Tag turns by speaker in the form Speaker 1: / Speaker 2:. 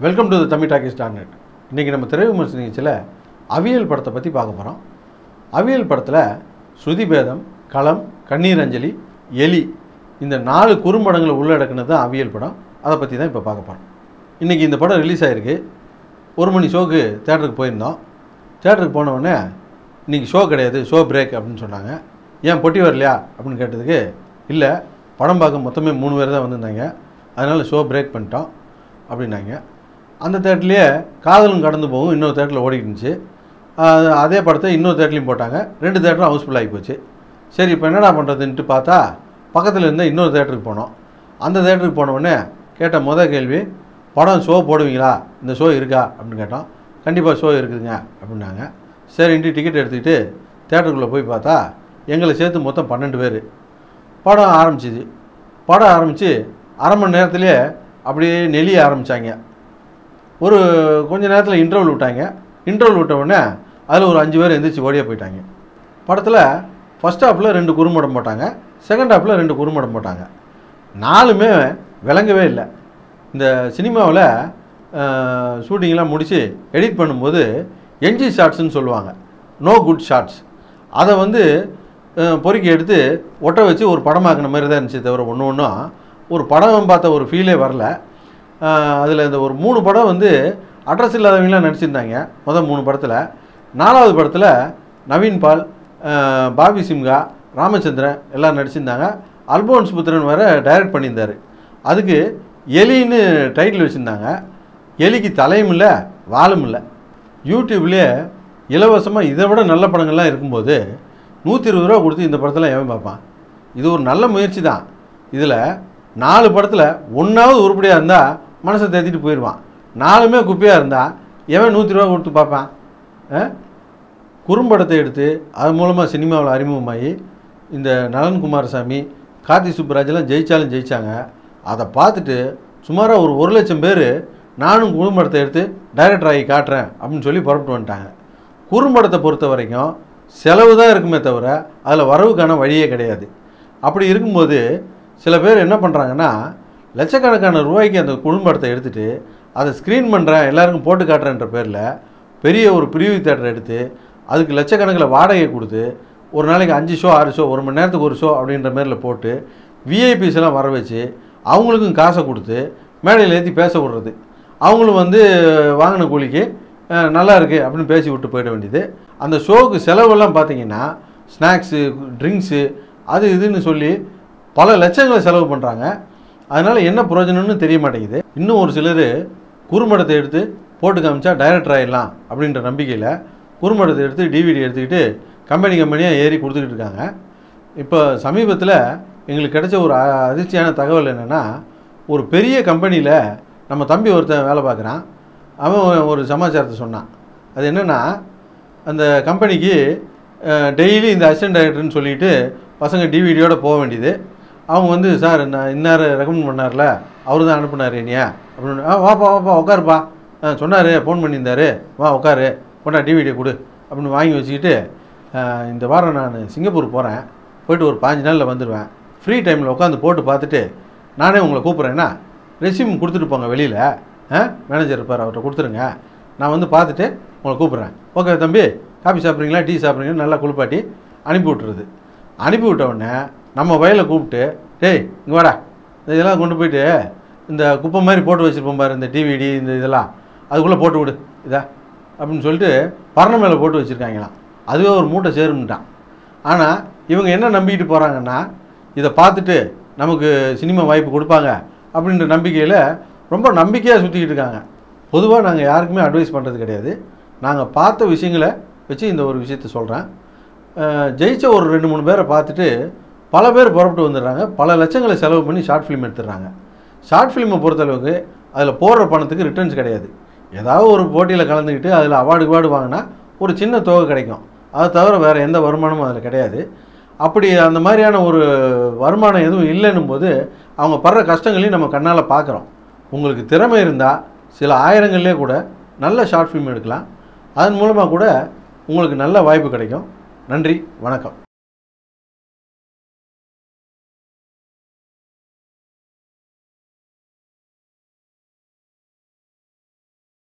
Speaker 1: Welcome to the Tamil talkies dot net இன்றைக்கி நம்ம திரை விமர்சன நிகழ்ச்சியில் அவியல் படத்தை பற்றி பார்க்க போகிறோம் அவியல் படத்தில் ஸ்ருதி பேதம் களம் கண்ணீர் அஞ்சலி எலி இந்த நாலு குறும்படங்களை உள்ளடக்குனது தான் அவியல் படம் அதை பற்றி தான் இப்போ பார்க்க போகிறோம் இன்றைக்கி இந்த படம் ரிலீஸ் ஆகிருக்கு ஒரு மணி ஷோக்கு தேட்டருக்கு போயிருந்தோம் தேட்டருக்கு போன உடனே இன்றைக்கி ஷோ கிடையாது ஷோ பிரேக் அப்படின்னு சொன்னாங்க ஏன் பொட்டி வரலையா அப்படின்னு கேட்டதுக்கு இல்லை படம் பார்க்க மொத்தமே மூணு பேர் தான் வந்திருந்தாங்க அதனால் ஷோ பிரேக் பண்ணிட்டோம் அப்படின்னாங்க அந்த தேட்டர்லேயே காதலும் கடந்து போகும் இன்னொரு தேட்டரில் ஓடிட்டு இருந்துச்சு ஆஹ் அதே படத்தை இன்னொரு தேட்டர்லையும் போட்டாங்க ரெண்டு தேட்டரும் ஹவுஸ்ஃபுல் ஆகி போச்சு சரி இப்போ என்னடா பண்ணுறதுன்ட்டு பார்த்தா பக்கத்தில் இருந்த இன்னொரு தேட்டருக்கு போனோம் அந்த தேட்டருக்கு போன உடனே கேட்ட முதல் கேள்வி படம் ஷோ போடுவீங்களா இந்த ஷோ இருக்கா அப்படின்னு கேட்டோம் கண்டிப்பாக ஷோ இருக்குதுங்க அப்படின்னாங்க சரின்ட்டு டிக்கெட் எடுத்துக்கிட்டு தேட்டருக்குள்ளே போய் பார்த்தா எங்களை சேர்த்து மொத்தம் பன்னெண்டு பேர் படம் ஆரம்பிச்சிது படம் ஆரம்பித்து அரை மணி நேரத்துலேயே அப்படியே நெளிய ஆரம்பித்தாங்க ஒரு கொஞ்ச நேரத்தில் இன்டர்வல் விட்டாங்க இன்டர்வல் விட்ட உடனே அதில் ஒரு அஞ்சு பேர் எந்திரிச்சு ஓடியே போயிட்டாங்க படத்தில் ஃபஸ்ட் ஹாஃபில் ரெண்டு குறும்படம் போட்டாங்க செகண்ட் ஹாஃபில் ரெண்டு குறும்படம் போட்டாங்க நாலுமே விளங்கவே இல்லை இந்த சினிமாவில் ஷூட்டிங்லாம் முடித்து எடிட் பண்ணும்போது என்ஜி ஷாட்ஸ்னு சொல்லுவாங்க நோ குட் ஷாட்ஸ் அதை வந்து அஹ், பொறுக்கி எடுத்து ஒட்ட வச்சு ஒரு படமாக்குன மாதிரி தான் இருந்துச்சு தவிர ஒன்று ஒன்றும் ஒரு படம் பார்த்த ஒரு ஃபீலே வரல அதில் இந்த ஒரு மூணு படம் வந்து அட்ரஸ் இல்லாதவங்களாம் நடிச்சிருந்தாங்க மொதல் மூணு படத்தில் நாலாவது படத்தில் நவீன் பால் அஹ், பாபி சிம்கா ராமச்சந்திரன் எல்லாம் நடிச்சிருந்தாங்க அல்போன்ஸ் புத்திரன் வேற டைரக்ட் பண்ணியிருந்தார் அதுக்கு எலின்னு டைட்டில் வச்சுருந்தாங்க எலிக்கு தலையும் இல்லை வாலும் இல்லை யூடியூப்லேயே இலவசமாக இதை விட நல்ல படங்கள்லாம் இருக்கும்போது நூற்றி இருபது ரூபா கொடுத்து இந்த படத்தில் எவன் பார்ப்பான் இது ஒரு நல்ல முயற்சி தான் இதில் நாலு படத்தில் ஒன்றாவது உருப்படியாக இருந்தால் மனசை தேத்திட்டு போயிடுவான் நாலுமே குப்பையாக இருந்தால் எவன் நூற்றி ரூபா கொடுத்து பார்ப்பான் ஆ? குறும்படத்தை எடுத்து அது மூலமாக சினிமாவில் அறிமுகமாகி இந்த நலன் குமாரசாமி கார்த்தி சுப்புராஜெல்லாம் ஜெயிச்சாலும் ஜெயிச்சாங்க அதை பார்த்துட்டு சுமாராக ஒரு ஒரு லட்சம் பேர் நானும் குறும்படத்தை எடுத்து டைரக்டர் ஆகி காட்டுறேன் அப்படின்னு சொல்லி புறப்பட்டு வந்துட்டாங்க குறும்படத்தை பொறுத்த வரைக்கும் செலவு தான் இருக்குமே தவிர அதில் வரவுக்கான வழியே கிடையாது அப்படி இருக்கும்போது சில பேர் என்ன பண்ணுறாங்கன்னா லட்சக்கணக்கான ரூபாய்க்கு அந்த குறும்படத்தை எடுத்துகிட்டு அதை ஸ்க்ரீன் பண்ணுறேன் எல்லாருக்கும் போட்டு காட்டுறேன்ற பேரில் பெரிய ஒரு பிரிவு தேட்டர் எடுத்து அதுக்கு லட்சக்கணக்கில் வாடகை கொடுத்து ஒரு நாளைக்கு அஞ்சு ஷோ ஆறு ஷோ ஒரு மணி நேரத்துக்கு ஒரு ஷோ அப்படின்ற மாதிரில போட்டு விஐபிஸ் எல்லாம் வர வச்சு அவங்களுக்கும் காசை கொடுத்து மேடையில் ஏற்றி பேச விடுறது அவங்களும் வந்து வாங்கின கூலிக்கு அஹ், நல்லா இருக்குது அப்படின்னு பேசி விட்டு போயிட வேண்டியது அந்த ஷோவுக்கு செலவெல்லாம் பார்த்தீங்கன்னா ஸ்நாக்ஸு ட்ரிங்க்ஸு அது இதுன்னு சொல்லி பல லட்சங்களை செலவு பண்ணுறாங்க அதனால் என்ன பிரயோஜனம்னு தெரிய மாட்டேங்குது இன்னும் ஒரு சிலர் குறும்படத்தை எடுத்து போட்டு காமிச்சா டைரக்டர் ஆயிடலாம் அப்படின்ற நம்பிக்கையில் குறும்படத்தை எடுத்து டிவிடி எடுத்துக்கிட்டு கம்பெனி கம்பெனியாக ஏறி கொடுத்துக்கிட்டு இருக்காங்க இப்போ சமீபத்தில் எங்களுக்கு கிடைச்ச ஒரு அ- அதிர்ச்சியான தகவல் என்னென்னா ஒரு பெரிய கம்பெனியில் நம்ம தம்பி ஒருத்தன் வேலை பார்க்குறான் அவன் ஒரு சமாச்சாரத்தை சொன்னான் அது என்னென்னா அந்த கம்பெனிக்கு டெய்லி இந்த அசிஸ்டன்ட் டைரக்டர்னு சொல்லிட்டு பசங்க டிவிடியோட போக வேண்டியது அவங்க வந்து சார் நான் இன்னார் ரெக்கமெண்ட் பண்ணார்ல அவர் தான் அனுப்புனார் என்னையா அப்படின்னு ஆ வாப்பா வாப்பா உட்காருப்பா ஆ சொன்னார் ஃபோன் பண்ணியிருந்தாரு வா உட்காரு கொண்டா டிவிடியை கொடு அப்படின்னு வாங்கி வச்சுக்கிட்டு ஆ, இந்த வாரம் நான் சிங்கப்பூர் போகிறேன் போயிட்டு ஒரு பாஞ்சு நாளில் வந்துடுவேன் ஃப்ரீ டைமில் உட்காந்து போட்டு பார்த்துட்டு நானே உங்களை கூப்பிட்றேன்னா ரெசியூம் கொடுத்துட்டு போங்க வெளியில் ஆ மேனேஜர் இருப்பார் அவர்கிட்ட கொடுத்துருங்க நான் வந்து பார்த்துட்டு உங்களை கூப்பிட்றேன் ஓகே தம்பி காஃபி சாப்பிட்றீங்களா டீ சாப்பிட்றீங்களா நல்லா குளிப்பாட்டி அனுப்பி விட்டுறது அனுப்பி விட்ட உடனே நம்ம வயலை கூப்பிட்டு டேய் இங்கே வாடா இதெல்லாம் கொண்டு போயிட்டு இந்த குப்பை மாதிரி போட்டு வச்சுருப்போம் பாரு இந்த டிவிடி இந்த இதெல்லாம் அதுக்குள்ளே போட்டு விடு இதா அப்படின்னு சொல்லிட்டு பரண மேலே போட்டு வச்சுருக்காங்களாம் அதுவே ஒரு மூட்டை சேரும்ட்டான் ஆனால் இவங்க என்ன நம்பிக்கிட்டு போகிறாங்கன்னா இதை பார்த்துட்டு நமக்கு சினிமா வாய்ப்பு கொடுப்பாங்க அப்படின்ற நம்பிக்கையில் ரொம்ப நம்பிக்கையாக சுற்றிக்கிட்டு இருக்காங்க பொதுவாக நாங்கள் யாருக்குமே அட்வைஸ் பண்ணுறது கிடையாது நாங்கள் பார்த்த விஷயங்களை வச்சு இந்த ஒரு விஷயத்த சொல்கிறேன் ஜெயிச்ச ஒரு ரெண்டு மூணு பேரை பார்த்துட்டு பல பேர் புறப்பட்டு வந்துடுறாங்க பல லட்சங்களை செலவு பண்ணி ஷார்ட் ஃபிலிம் எடுத்துடுறாங்க ஷார்ட் ஃபிலிமை பொறுத்தளவுக்கு அதில் போடுற பணத்துக்கு ரிட்டர்ன்ஸ் கிடையாது ஏதாவது ஒரு போட்டியில் கலந்துக்கிட்டு அதில் அவார்டு அவார்டு வாங்கினா ஒரு சின்ன தொகை கிடைக்கும் அதை தவிர வேறு எந்த வருமானமும் அதில் கிடையாது அப்படி அந்த மாதிரியான ஒரு வருமானம் எதுவும் இல்லைன்னும் போது அவங்க படுற கஷ்டங்களையும் நம்ம கண்ணால் பார்க்குறோம் உங்களுக்கு திறமை இருந்தால் சில ஆயிரங்கள்லேயே கூட நல்ல ஷார்ட் ஃபிலிம் எடுக்கலாம் அதன் மூலமாக கூட உங்களுக்கு நல்ல வாய்ப்பு கிடைக்கும் நன்றி வணக்கம்